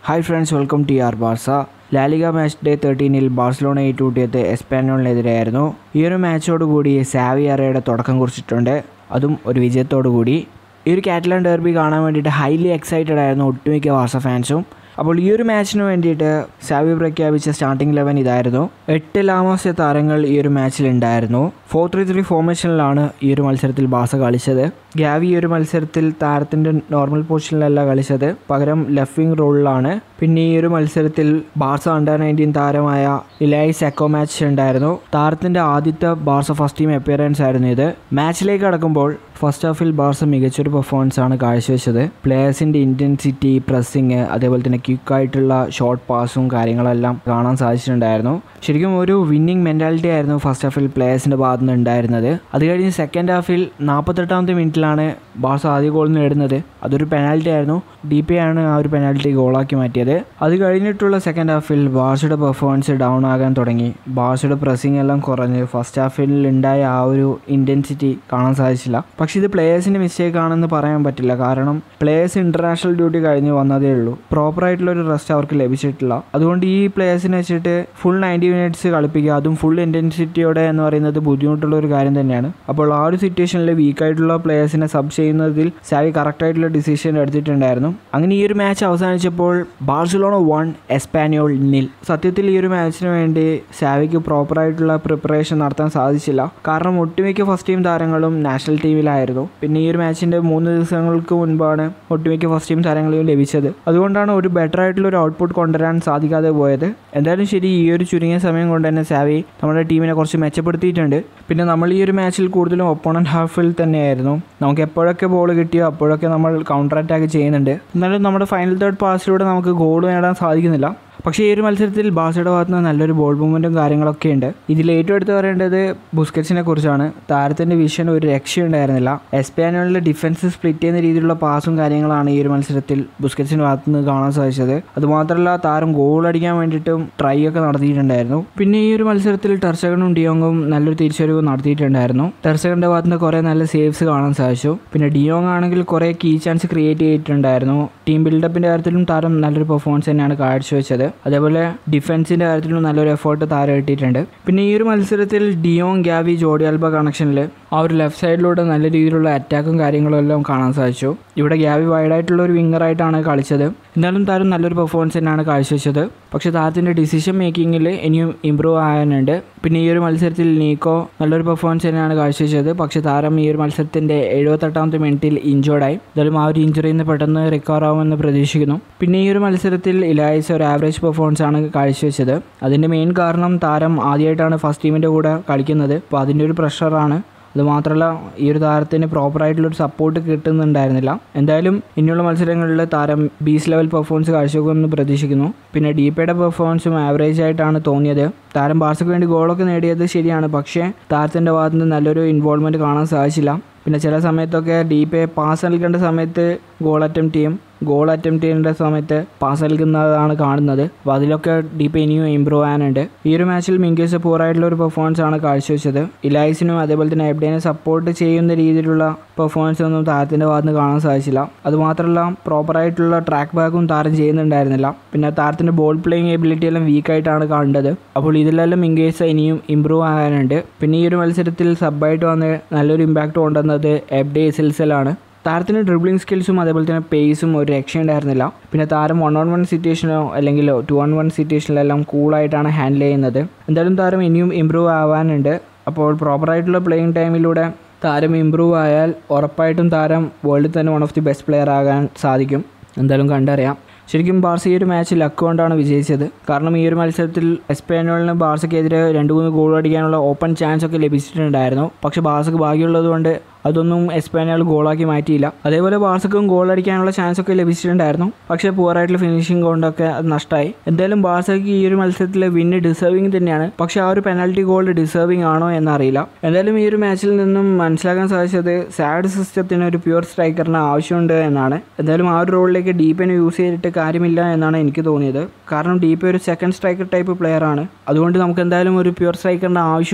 hi friends welcome to our Barca La Liga match day തേർട്ടീനിൽ Barcelona ഏറ്റുകൂട്ടിയത് എസ്പാനോളിനെതിരെയായിരുന്നു ഈ ഒരു മാച്ചോടുകൂടി സാവി അറയുടെ തുടക്കം കുറിച്ചിട്ടുണ്ട് അതും ഒരു വിജയത്തോടു കൂടി ഈ ഒരു കാറ്റലൻ ഡെർബി കാണാൻ വേണ്ടിയിട്ട് ഹൈലി എക്സൈറ്റഡ് ആയിരുന്നു ഒട്ടുമിക്ക ബാർസ ഫാൻസും അപ്പോൾ ഈ ഒരു മാച്ചിന് വേണ്ടിയിട്ട് സാവി പ്രഖ്യാപിച്ച സ്റ്റാർട്ടിംഗ് ലെവൻ ഇതായിരുന്നു എട്ട് ലാമോസ്യ താരങ്ങൾ ഈ ഒരു മാച്ചിൽ ഉണ്ടായിരുന്നു ഫോർ ത്രീ ത്രീ ഫോർമേഷനിലാണ് ഈ ഒരു മത്സരത്തിൽ ബാസ കളിച്ചത് ഗ്യാവി ഈ ഒരു മത്സരത്തിൽ താരത്തിൻ്റെ നോർമൽ പൊസിഷനിലല്ല കളിച്ചത് പകരം ലെഫ്റ്റ് വിങ് റോളിലാണ് പിന്നെ ഈ ഒരു മത്സരത്തിൽ ബാർസ അണ്ടർ നയൻറ്റീൻ താരമായ ഇലായി സെക്കോ മാച്ച് ഉണ്ടായിരുന്നു താരത്തിൻ്റെ ആദ്യത്തെ ബാർസ ഫസ്റ്റ് ടീം അപ്പിയറൻസ് ആയിരുന്നു ഇത് മാച്ചിലേക്ക് കടക്കുമ്പോൾ ഫസ്റ്റ് ഹാഫിൽ ബാർസ മികച്ചൊരു പെർഫോമൻസ് ആണ് കാഴ്ചവെച്ചത് പ്ലേയേഴ്സിൻ്റെ ഇൻറ്റൻസിറ്റി പ്രസ്സിങ് അതേപോലെ തന്നെ ക്വിക്കായിട്ടുള്ള ഷോർട്ട് പാസും കാര്യങ്ങളെല്ലാം കാണാൻ സാധിച്ചിട്ടുണ്ടായിരുന്നു ശരിക്കും ഒരു വിന്നിങ് മെൻറ്റാലിറ്റി ആയിരുന്നു ഫസ്റ്റ് ഹാഫിൽ പ്ലേയേഴ്സിൻ്റെ ഭാഗത്ത് നിന്ന് ഉണ്ടായിരുന്നത് അത് കഴിഞ്ഞ് സെക്കൻഡ് ഹാഫിൽ നാൽപ്പത്തെട്ടാമത്തെ മിനിറ്റിലാണ് ബാർസ ആദ്യ ഗോൾ നേടുന്നത് അതൊരു പെനാൽറ്റി ആയിരുന്നു ഡി പി ആണ് ആ ഒരു പെനാൽറ്റി ഗോളാക്കി മാറ്റിയത് അത് കഴിഞ്ഞിട്ടുള്ള സെക്കൻഡ് ഹാഫിൽ ബാർസയുടെ പെർഫോമൻസ് ഡൗൺ ആകാൻ തുടങ്ങി ബാർസയുടെ പ്രസ്സിംഗ് എല്ലാം കുറഞ്ഞ് ഫസ്റ്റ് ഹാഫിൽ ഉണ്ടായ ആ ഒരു ഇൻറ്റൻസിറ്റി കാണാൻ സാധിച്ചില്ല പക്ഷേ ഇത് പ്ലേയേഴ്സിൻ്റെ മിസ്റ്റേക്ക് ആണെന്ന് പറയാൻ പറ്റില്ല കാരണം പ്ലേയേഴ്സ് ഇൻ്റർനാഷണൽ ഡ്യൂട്ടി കഴിഞ്ഞ് വന്നതേ ഉള്ളൂ പ്രോപ്പർ ആയിട്ടുള്ള ഒരു റെസ്റ്റ് അവർക്ക് ലഭിച്ചിട്ടില്ല അതുകൊണ്ട് ഈ പ്ലേയേഴ്സിനെ വെച്ചിട്ട് ഫുൾ നയൻറ്റി മിനിറ്റ്സ് കളിപ്പിക്കുക അതും ഫുൾ ഇൻറ്റൻസിറ്റിയോടെ എന്ന് പറയുന്നത് ബുദ്ധിമുട്ടുള്ള ഒരു കാര്യം തന്നെയാണ് അപ്പോൾ ആ ഒരു സിറ്റുവേഷനിൽ വീക്കായിട്ടുള്ള പ്ലേയേഴ്സിനെ സബ് ചെയ്യുന്നതിൽ സാവി കറക്റ്റായിട്ടുള്ള ഡിസിഷൻ എടുത്തിട്ടുണ്ടായിരുന്നു അങ്ങനെ ഈ ഒരു മാച്ച് അവസാനിച്ചപ്പോൾ ബാർസലോണ വൺ എസ്പാനിയോൾ നിൽ സത്യത്തിൽ ഈ ഒരു മാച്ചിന് വേണ്ടി സാവിക്ക് പ്രോപ്പറായിട്ടുള്ള പ്രിപ്പറേഷൻ നടത്താൻ സാധിച്ചില്ല കാരണം ഒട്ടുമിക്ക ഫസ്റ്റ് ടീം താരങ്ങളും നാഷണൽ ടീമിലായിരുന്നു പിന്നെ ഈ ഒരു മാച്ചിൻ്റെ മൂന്ന് ദിവസങ്ങൾക്ക് മുൻപാണ് ഒട്ടുമിക്ക ഫസ്റ്റ് ടീം താരങ്ങളെയും ലഭിച്ചത് അതുകൊണ്ടാണ് ഒരു ബെറ്റർ ആയിട്ടുള്ള ഒരു ഔട്ട്പുട്ട് കൊണ്ടുവരാൻ സാധിക്കാതെ പോയത് എന്തായാലും ശരി ഈ ഒരു ചുരുങ്ങിയ സമയം കൊണ്ട് തന്നെ സാവി നമ്മുടെ ടീമിനെ കുറച്ച് മെച്ചപ്പെടുത്തിയിട്ടുണ്ട് പിന്നെ നമ്മൾ ഈ ഒരു മാച്ചിൽ കൂടുതലും ഒപ്പോണൻറ്റ് ഹാഫിൽ തന്നെയായിരുന്നു നമുക്ക് എപ്പോഴൊക്കെ ബോൾ കിട്ടിയോ അപ്പോഴൊക്കെ നമ്മൾ കൗണ്ടർ അറ്റാക്ക് ചെയ്യുന്നുണ്ട് എന്നാലും നമ്മുടെ ഫൈനൽ തേർഡ് പാസിലൂടെ നമുക്ക് ഗോൾ നേടാൻ സാധിക്കുന്നില്ല പക്ഷേ ഈ ഒരു മത്സരത്തിൽ ബാസയുടെ ഭാഗത്ത് നിന്ന് നല്ലൊരു ബോൾ മൂവ്മെൻറ്റും കാര്യങ്ങളൊക്കെ ഉണ്ട് ഇതിൽ ഏറ്റവും എടുത്ത് പറയേണ്ടത് ബുസ്കറ്റ്സിനെ കുറിച്ചാണ് താരത്തിൻ്റെ വിഷൻ ഒരു രക്ഷയുണ്ടായിരുന്നില്ല എസ്പാനോളിലെ ഡിഫൻസ് സ്പ്ലിറ്റ് ചെയ്യുന്ന രീതിയിലുള്ള പാസും കാര്യങ്ങളാണ് ഈ ഒരു മത്സരത്തിൽ ബുസ്കറ്റ്സിൻ്റെ ഭാഗത്ത് നിന്ന് കാണാൻ സാധിച്ചത് അതുമാത്രമല്ല താരം ഗോൾ അടിക്കാൻ വേണ്ടിയിട്ടും ട്രൈ ഒക്കെ നടത്തിയിട്ടുണ്ടായിരുന്നു പിന്നെ ഈ ഒരു മത്സരത്തിൽ ടെർസകനും ഡിയോങ്ങും നല്ലൊരു തിരിച്ചറിവ് നടത്തിയിട്ടുണ്ടായിരുന്നു ടെർസകൻ്റെ ഭാഗത്ത് നിന്ന് കുറേ നല്ല സേവ്സ് കാണാൻ സാധിച്ചു പിന്നെ ഡിയോങ് ആണെങ്കിൽ കുറേ കീ ചാൻസ് ക്രിയേറ്റ് ചെയ്തിട്ടുണ്ടായിരുന്നു ടീം ബിൽഡപ്പിൻ്റെ കാര്യത്തിലും താരം നല്ലൊരു പെർഫോമൻസ് തന്നെയാണ് കാഴ്ചവെച്ചത് അതേപോലെ ഡിഫൻസിൻ്റെ കാര്യത്തിലും നല്ലൊരു എഫേർട്ട് താരം ഇട്ടിട്ടുണ്ട് പിന്നെ ഈ ഒരു മത്സരത്തിൽ ഡിയോങ് ഗ്യാവി ജോഡി ആൽബ കണക്ഷനിൽ ആ ഒരു ലെഫ്റ്റ് സൈഡിലൂടെ നല്ല രീതിയിലുള്ള അറ്റാക്കും കാര്യങ്ങളും എല്ലാം കാണാൻ സാധിച്ചു ഇവിടെ ഗ്യാവി വൈഡായിട്ടുള്ള ഒരു വിങ്ങറായിട്ടാണ് കളിച്ചത് എന്നാലും താരം നല്ലൊരു പെർഫോമൻസ് തന്നെയാണ് കാഴ്ചവെച്ചത് പക്ഷേ താരത്തിൻ്റെ ഡിസിഷൻ മേക്കിങ്ങിൽ ഇനിയും ഇമ്പ്രൂവ് ആകാനുണ്ട് പിന്നെ ഈ ഒരു മത്സരത്തിൽ നീക്കോ നല്ലൊരു പെർഫോമൻസ് തന്നെയാണ് കാഴ്ചവെച്ചത് പക്ഷേ താരം ഈ ഒരു മത്സരത്തിൻ്റെ എഴുപത്തെട്ടാമത്തെ മിനിറ്റിൽ ഇഞ്ചോർഡായി എന്തായാലും ആ ഒരു ഇഞ്ചുറിയിൽ നിന്ന് പെട്ടെന്ന് റിക്കവർ ആവുമെന്ന് പ്രതീക്ഷിക്കുന്നു പിന്നെ ഈ ഒരു മത്സരത്തിൽ ഇലായിസ് ഒരു ആവറേജ് പെർഫോമൻസ് ആണ് കാഴ്ചവെച്ചത് അതിൻ്റെ മെയിൻ കാരണം താരം ആദ്യമായിട്ടാണ് ഫസ്റ്റ് ടീമിൻ്റെ കൂടെ കളിക്കുന്നത് അപ്പോൾ അതിൻ്റെ ഒരു പ്രഷറാണ് അതുമാത്രമല്ല ഈ ഒരു താരത്തിന് പ്രോപ്പറായിട്ടുള്ളൊരു സപ്പോർട്ട് കിട്ടുന്നുണ്ടായിരുന്നില്ല എന്തായാലും ഇനിയുള്ള മത്സരങ്ങളിൽ താരം ബീസ് ലെവൽ പെർഫോമൻസ് കാഴ്ചവെക്കുമെന്ന് പ്രതീക്ഷിക്കുന്നു പിന്നെ ഡീപ്പയുടെ പെർഫോമൻസും ആവറേജ് ആയിട്ടാണ് തോന്നിയത് താരം ബാർസയ്ക്ക് വേണ്ടി ഗോളൊക്കെ നേടിയത് ശരിയാണ് പക്ഷേ താരത്തിൻ്റെ ഭാഗത്ത് നിന്ന് നല്ലൊരു ഇൻവോൾവ്മെൻറ്റ് കാണാൻ സാധിച്ചില്ല പിന്നെ ചില സമയത്തൊക്കെ ഡീപ്പയെ പാസ് നൽകേണ്ട സമയത്ത് ഗോൾ അറ്റംപ്റ്റ് ചെയ്യും ഗോൾ അറ്റംപ്റ്റ് ചെയ്യേണ്ട സമയത്ത് പാസ് നൽകുന്നതാണ് കാണുന്നത് അപ്പോൾ അതിലൊക്കെ ഡീപ്പ് ഇനിയും ഇമ്പ്രൂവ് ആകാനുണ്ട് ഈ ഒരു മാച്ചിൽ മിങ്കേഴ്സ് പൂറായിട്ടുള്ള ഒരു പെർഫോമൻസ് ആണ് കാഴ്ചവെച്ചത് ഇലൈസിനും അതേപോലെ തന്നെ എബ്ഡേനെ സപ്പോർട്ട് ചെയ്യുന്ന രീതിയിലുള്ള പെർഫോമൻസ് ഒന്നും താരത്തിൻ്റെ ഭാഗത്ത് നിന്ന് കാണാൻ സാധിച്ചില്ല അതുമാത്രമല്ല പ്രോപ്പറായിട്ടുള്ള ട്രാക്ക് ബാക്കും താരം ചെയ്യുന്നുണ്ടായിരുന്നില്ല പിന്നെ താരത്തിൻ്റെ ബോൾ പ്ലേയിങ് എബിലിറ്റി എല്ലാം വീക്കായിട്ടാണ് കണ്ടത് അപ്പോൾ ഇതിലെല്ലാം മിങ്കേഴ്സ് ഇനിയും ഇമ്പ്രൂവ് ആകാനുണ്ട് പിന്നെ ഈ ഒരു മത്സരത്തിൽ സബായിട്ട് വന്ന് നല്ലൊരു ഇമ്പാക്റ്റ് കൊണ്ടുവന്നത് എബ്ഡേ സിൽസലാണ് താരത്തിന് ഡ്രിബ്ലിംഗ് സ്കിൽസും അതേപോലെ തന്നെ പേസും ഒരു രക്ഷയുണ്ടായിരുന്നില്ല പിന്നെ താരം വൺ ഓൺ വൺ സിറ്റുവേഷനോ അല്ലെങ്കിൽ ടു ഓൺ വൺ സിറ്റുവേഷനിലെല്ലാം കൂളായിട്ടാണ് ഹാൻഡിൽ ചെയ്യുന്നത് എന്തായാലും താരം ഇനിയും ഇമ്പ്രൂവ് ആവാനുണ്ട് അപ്പോൾ പ്രോപ്പറായിട്ടുള്ള പ്ലേയിങ് ടൈമിലൂടെ താരം ഇമ്പ്രൂവ് ആയാൽ ഉറപ്പായിട്ടും താരം വേൾഡിൽ തന്നെ one of the best player ആകാൻ സാധിക്കും എന്തായാലും കണ്ടറിയാം ശരിക്കും ബാർസ ഈ ഒരു മാച്ച് ലക്ക് കൊണ്ടാണ് വിജയിച്ചത് കാരണം ഈ ഒരു മത്സരത്തിൽ എസ്പെയിനോളിന് ബാർസയ്ക്കെതിരെ രണ്ട് മൂന്ന് ഗോൾ അടിക്കാനുള്ള ഓപ്പൺ ചാൻസ് ഒക്കെ ലഭിച്ചിട്ടുണ്ടായിരുന്നു പക്ഷേ ബാർസക്ക് ഭാഗ്യമുള്ളത് കൊണ്ട് അതൊന്നും എസ്പാനിയാൾ ഗോളാക്കി മാറ്റിയില്ല അതേപോലെ ബാർസക്കും ഗോൾ അടിക്കാനുള്ള ചാൻസ് ഒക്കെ ലഭിച്ചിട്ടുണ്ടായിരുന്നു പക്ഷേ പുവറായിട്ടുള്ള ഫിനിഷിംഗ് കൊണ്ടൊക്കെ അത് നഷ്ടമായി എന്തായാലും ബാർസയ്ക്ക് ഈ ഒരു മത്സരത്തിലെ വിന്ന് ഡിസേർവിങ് തന്നെയാണ് പക്ഷേ ആ ഒരു പെനാൽറ്റി ഗോൾ ഡിസേർവിങ് ആണോ എന്നറിയില്ല എന്തായാലും ഈ ഒരു മാച്ചിൽ നിന്നും മനസ്സിലാക്കാൻ സാധിച്ചത് സാഡ് സിസ്റ്റത്തിന് ഒരു പ്യുവർ സ്ട്രൈക്കറിന് ആവശ്യമുണ്ട് എന്നാണ് എന്തായാലും ആ ഒരു റോളിലേക്ക് ഡീപ്പിനെ യൂസ് ചെയ്തിട്ട് കാര്യമില്ല എന്നാണ് എനിക്ക് തോന്നിയത് കാരണം ഡീപ്പ് ഒരു സെക്കൻഡ് സ്ട്രൈക്കർ ടൈപ്പ് പ്ലെയർ ആണ് അതുകൊണ്ട് നമുക്ക് എന്തായാലും ഒരു പ്യുവർ സ്ട്രൈക്കറിൻ്റെ ആവശ്യമുണ്ട്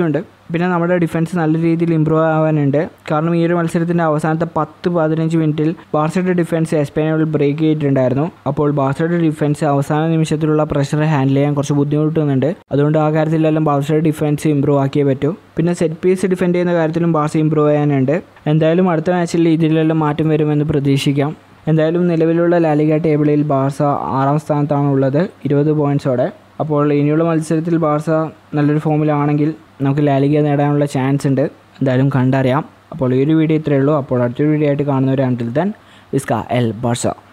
പിന്നെ നമ്മുടെ ഡിഫൻസ് നല്ല രീതിയിൽ ഇമ്പ്രൂവ് ആവാനുണ്ട് കാരണം ഈ ഒരു മത്സരത്തിൻ്റെ അവസാനത്തെ പത്ത് പതിനഞ്ച് മിനിറ്റിൽ ബാർസയുടെ ഡിഫൻസ് എസ്പെയിനോൾ ബ്രേക്ക് ചെയ്തിട്ടുണ്ടായിരുന്നു അപ്പോൾ ബാർസയുടെ ഡിഫൻസ് അവസാന നിമിഷത്തിലുള്ള പ്രഷർ ഹാൻഡിൽ ചെയ്യാൻ കുറച്ച് ബുദ്ധിമുട്ടുന്നുണ്ട് അതുകൊണ്ട് ആ കാര്യത്തിലെല്ലാം ബാർസയുടെ ഡിഫൻസ് ഇമ്പ്രൂവ് ആക്കിയേ പറ്റൂ പിന്നെ സെറ്റ് പീസ് ഡിഫെൻഡ് ചെയ്യുന്ന കാര്യത്തിലും ബാർസ ഇമ്പ്രൂവ് ചെയ്യാനുണ്ട് എന്തായാലും അടുത്ത മാച്ചിൽ ഇതിലെല്ലാം മാറ്റം വരുമെന്ന് പ്രതീക്ഷിക്കാം എന്തായാലും നിലവിലുള്ള ലാലിക ടേബിളിൽ ബാർസ ആറാം സ്ഥാനത്താണ് ഉള്ളത് ഇരുപത് പോയിൻറ്റ്സോടെ അപ്പോൾ ഇനിയുള്ള മത്സരത്തിൽ ബാർസ നല്ലൊരു ഫോമിലാണെങ്കിൽ നമുക്ക് ലാലിക നേടാനുള്ള ചാൻസ് ഉണ്ട് എന്തായാലും കണ്ടറിയാം അപ്പോൾ ഈ ഒരു വീഡിയോ ഇത്രയേ ഉള്ളൂ അപ്പോൾ അടുത്തൊരു വീഡിയോ ആയിട്ട് കാണുന്നവരാണെങ്കിൽ ദെൻ വിസ്ക എൽ ബാർസ